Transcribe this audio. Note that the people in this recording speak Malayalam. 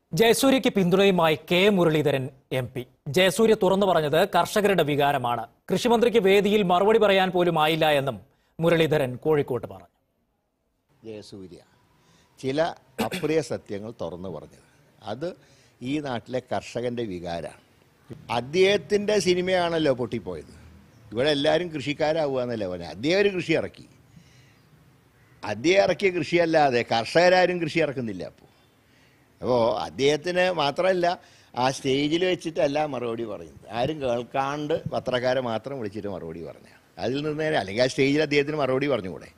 ജയസൂര്യയ്ക്ക് പിന്തുണയുമായി K Muraleedharan M P Jayasurya തുറന്നു പറഞ്ഞത് കർഷകരുടെ വികാരമാണ് കൃഷിമന്ത്രിക്ക് വേദിയിൽ മറുപടി പറയാൻ പോലും ആയില്ല എന്നും മുരളീധരൻ കോഴിക്കോട്ട് പറഞ്ഞു ജയസൂര്യ ചില അപ്രിയ സത്യങ്ങൾ തുറന്നു പറഞ്ഞത് അത് ഈ നാട്ടിലെ കർഷകന്റെ വികാരമാണ് അദ്ദേഹത്തിൻ്റെ സിനിമയാണല്ലോ പൊട്ടിപ്പോയത് ഇവിടെ എല്ലാവരും കൃഷിക്കാരാവുക എന്നല്ലേ പറഞ്ഞത് അദ്ദേഹം ഒരു കൃഷി ഇറക്കി അദ്ദേഹം ഇറക്കിയ കൃഷിയല്ലാതെ കർഷകരാരും കൃഷി ഇറക്കുന്നില്ല അപ്പോൾ അപ്പോൾ അദ്ദേഹത്തിന് മാത്രമല്ല ആ സ്റ്റേജിൽ വെച്ചിട്ടല്ല മറുപടി പറയുന്നത് ആരും കേൾക്കാണ്ട് പത്രക്കാരെ മാത്രം വിളിച്ചിട്ട് മറുപടി പറഞ്ഞു അതിൽ നിന്ന് നേരെ അല്ലെങ്കിൽ ആ സ്റ്റേജിൽ അദ്ദേഹത്തിന് മറുപടി പറഞ്ഞുകൂടെ